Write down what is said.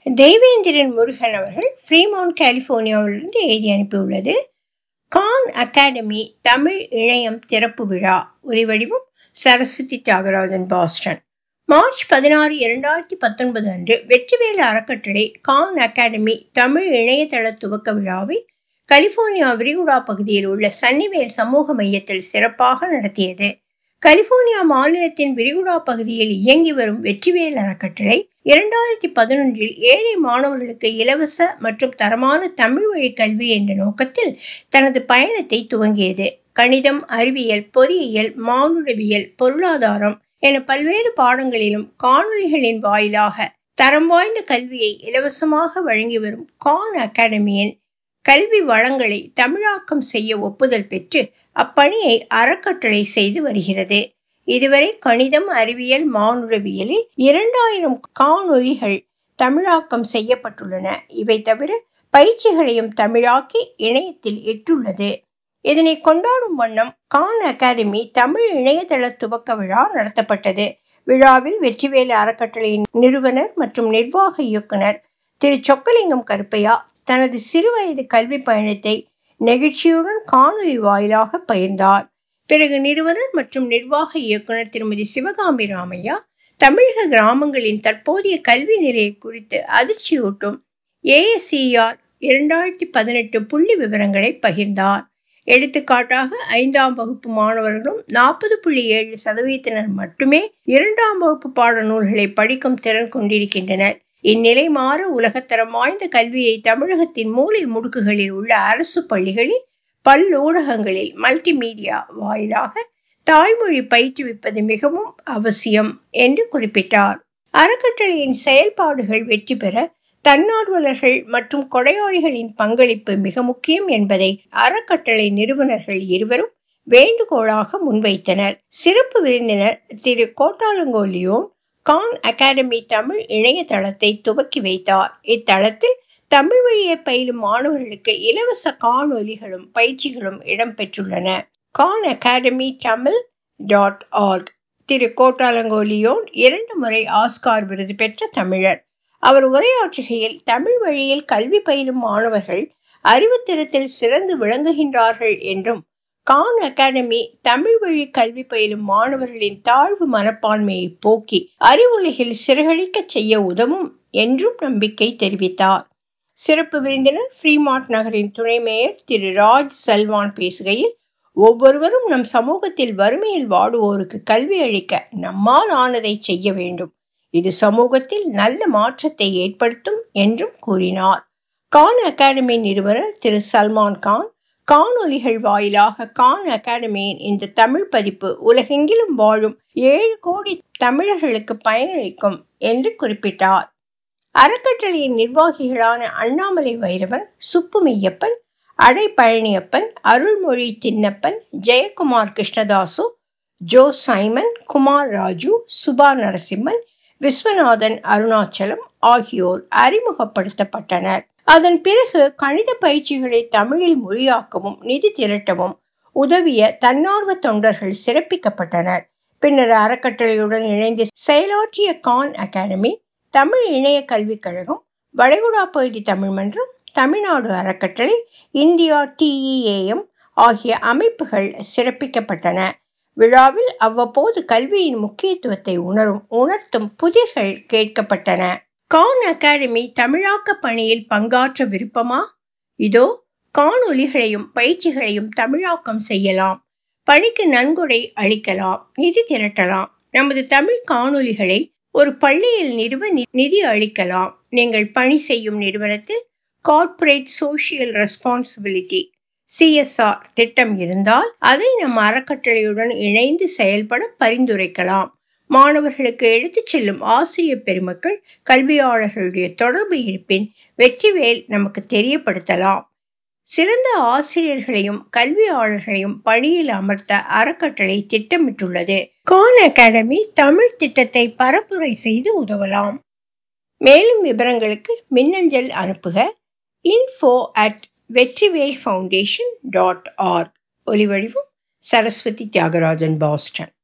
தேவேந்திரன் முருகன் அவர்கள் ஃப்ரீமவுண்ட் கலிபோர்னியாவிலிருந்து எழுதி அனுப்பியுள்ளது கான் அகாடமி தமிழ் இணையம் திறப்பு விழா ஒலிவடிவம் சரஸ்வதி தியாகராஜன் பாஸ்டன் மார்ச் பதினாறு இரண்டாயிரத்தி பத்தொன்பது அன்று வெற்றிவேலு அறக்கட்டளை கான் அகாடமி தமிழ் இணையதள துவக்க விழாவை கலிபோர்னியா விரிகுடா பகுதியில் உள்ள சன்னிவேல் சமூக மையத்தில் சிறப்பாக நடத்தியது கலிபோர்னியா மாநிலத்தின் விரிகுடா பகுதியில் இயங்கி வரும் வெற்றிவேல் அறக்கட்டளை இரண்டாயிரத்தி பதினொன்றில் ஏழை மாணவர்களுக்கு இலவச மற்றும் தரமான தமிழ் வழி கல்வி என்ற நோக்கத்தில் தனது பயணத்தை துவங்கியது கணிதம் அறிவியல் பொறியியல் மானுடவியல் பொருளாதாரம் என பல்வேறு பாடங்களிலும் காணொலிகளின் வாயிலாக தரம் வாய்ந்த கல்வியை இலவசமாக வழங்கி வரும் கான் அகாடமியின் கல்வி வளங்களை தமிழாக்கம் செய்ய ஒப்புதல் பெற்று அப்பணியை அறக்கட்டளை செய்து வருகிறது இதுவரை கணிதம் அறிவியல் மானுடவியலில் இரண்டாயிரம் காணொலிகள் தமிழாக்கம் செய்யப்பட்டுள்ளன இவை தவிர பயிற்சிகளையும் தமிழாக்கி இணையத்தில் இட்டுள்ளது இதனை கொண்டாடும் வண்ணம் கான் அகாடமி தமிழ் இணையதள துவக்க விழா நடத்தப்பட்டது விழாவில் வெற்றிவேலு அறக்கட்டளையின் நிறுவனர் மற்றும் நிர்வாக இயக்குனர் திரு சொக்கலிங்கம் கருப்பையா தனது சிறுவயது கல்வி பயணத்தை நெகிழ்ச்சியுடன் காணொலி வாயிலாக பகிர்ந்தார் பிறகு நிறுவனர் மற்றும் நிர்வாக இயக்குனர் திருமதி சிவகாமி ராமையா தமிழக கிராமங்களின் தற்போதைய கல்வி நிலையை குறித்து அதிர்ச்சியூட்டும் ஏஎஸ்சிஆர் இரண்டாயிரத்தி பதினெட்டு புள்ளி விவரங்களை பகிர்ந்தார் எடுத்துக்காட்டாக ஐந்தாம் வகுப்பு மாணவர்களும் நாற்பது புள்ளி ஏழு சதவீதத்தினர் மட்டுமே இரண்டாம் வகுப்பு பாட நூல்களை படிக்கும் திறன் கொண்டிருக்கின்றனர் இந்நிலை மாற உலகத்தரம் வாய்ந்த கல்வியை தமிழகத்தின் மூலை முடுக்குகளில் உள்ள அரசு பள்ளிகளில் பல்லூடகங்களில் மல்டிமீடியா வாயிலாக தாய்மொழி பயிற்றுவிப்பது மிகவும் அவசியம் என்று குறிப்பிட்டார் அறக்கட்டளையின் செயல்பாடுகள் வெற்றி பெற தன்னார்வலர்கள் மற்றும் கொடையாளிகளின் பங்களிப்பு மிக முக்கியம் என்பதை அறக்கட்டளை நிறுவனர்கள் இருவரும் வேண்டுகோளாக முன்வைத்தனர் சிறப்பு விருந்தினர் திரு கோட்டாலங்கோலியோன் கான் அகாடமி தமிழ் இணையதளத்தை துவக்கி வைத்தார் இத்தளத்தில் தமிழ் வழியை பயிலும் மாணவர்களுக்கு இலவச காணொலிகளும் பயிற்சிகளும் இடம்பெற்றுள்ளன Khan academy Tamil dot org Thiru கோட்டாலங்கோலியோன் இரண்டு முறை ஆஸ்கார் விருது பெற்ற தமிழர் அவர் உரையாற்றுகையில் தமிழ் வழியில் கல்வி பயிலும் மாணவர்கள் அறிவுத்திறத்தில் சிறந்து விளங்குகின்றார்கள் என்றும் கான் அகாடமி தமிழ் வழி கல்வி பயிலும் மாணவர்களின் தாழ்வு மனப்பான்மையை போக்கி அறிவுலகில் சிறகழிக்க செய்ய உதவும் என்றும் நம்பிக்கை தெரிவித்தார் சிறப்பு விருந்தினர் ஃப்ரீமார்ட் நகரின் துணை மேயர் திரு ராஜ் சல்வான் பேசுகையில் ஒவ்வொருவரும் நம் சமூகத்தில் வறுமையில் வாடுவோருக்கு கல்வி அளிக்க நம்மால் ஆனதை செய்ய வேண்டும் இது சமூகத்தில் நல்ல மாற்றத்தை ஏற்படுத்தும் என்றும் கூறினார் கான் அகாடமி நிறுவனர் திரு சல்மான் கான் காணொலிகள் வாயிலாக கான் அகாடமியின் இந்த தமிழ் பதிப்பு உலகெங்கிலும் வாழும் ஏழு கோடி தமிழர்களுக்கு பயனளிக்கும் என்று குறிப்பிட்டார் அறக்கட்டளையின் நிர்வாகிகளான அண்ணாமலை வைரவன் சுப்புமெய்யப்பன் அடை பழனியப்பன் அருள்மொழி தின்னப்பன் ஜெயக்குமார் கிருஷ்ணதாசு ஜோ சைமன் குமார் ராஜு சுபா நரசிம்மன் விஸ்வநாதன் அருணாச்சலம் ஆகியோர் அறிமுகப்படுத்தப்பட்டனர் அதன் பிறகு கணித பயிற்சிகளை தமிழில் மொழியாக்கவும் நிதி திரட்டவும் உதவிய தன்னார்வ தொண்டர்கள் சிறப்பிக்கப்பட்டனர் பின்னர் அறக்கட்டளையுடன் இணைந்து செயலாற்றிய கான் அகாடமி தமிழ் இணைய கல்விக் கழகம் வளைகுடா பகுதி தமிழ் மன்றம் தமிழ்நாடு அறக்கட்டளை இந்தியா டிஇஏஎம் ஆகிய அமைப்புகள் சிறப்பிக்கப்பட்டன விழாவில் அவ்வப்போது கல்வியின் முக்கியத்துவத்தை உணரும் உணர்த்தும் புதிர்கள் கேட்கப்பட்டன கான் அகாடமி தமிழாக்க பணியில் பங்காற்ற விருப்பமா இதோ காணொலிகளையும் பயிற்சிகளையும் தமிழாக்கம் செய்யலாம் பணிக்கு நன்கொடை அளிக்கலாம் நிதி திரட்டலாம் நமது தமிழ் காணொலிகளை ஒரு பள்ளியில் நிறுவ நிதி அளிக்கலாம் நீங்கள் பணி செய்யும் நிறுவனத்தில் கார்ப்பரேட் சோசியல் ரெஸ்பான்சிபிலிட்டி சிஎஸ்ஆர் திட்டம் இருந்தால் அதை நம் அறக்கட்டளையுடன் இணைந்து செயல்பட பரிந்துரைக்கலாம் மாணவர்களுக்கு எடுத்துச் செல்லும் ஆசிரியர் பெருமக்கள் கல்வியாளர்களுடைய தொடர்பு இருப்பின் வெற்றிவேல் நமக்கு தெரியப்படுத்தலாம் சிறந்த ஆசிரியர்களையும் கல்வியாளர்களையும் பணியில் அமர்த்த அறக்கட்டளை திட்டமிட்டுள்ளது கான் அகாடமி தமிழ் திட்டத்தை பரப்புரை செய்து உதவலாம் மேலும் விவரங்களுக்கு மின்னஞ்சல் அனுப்புக info at Vetrivel foundation dot org ஒலிவடிவம் சரஸ்வதி தியாகராஜன் பாஸ்டன்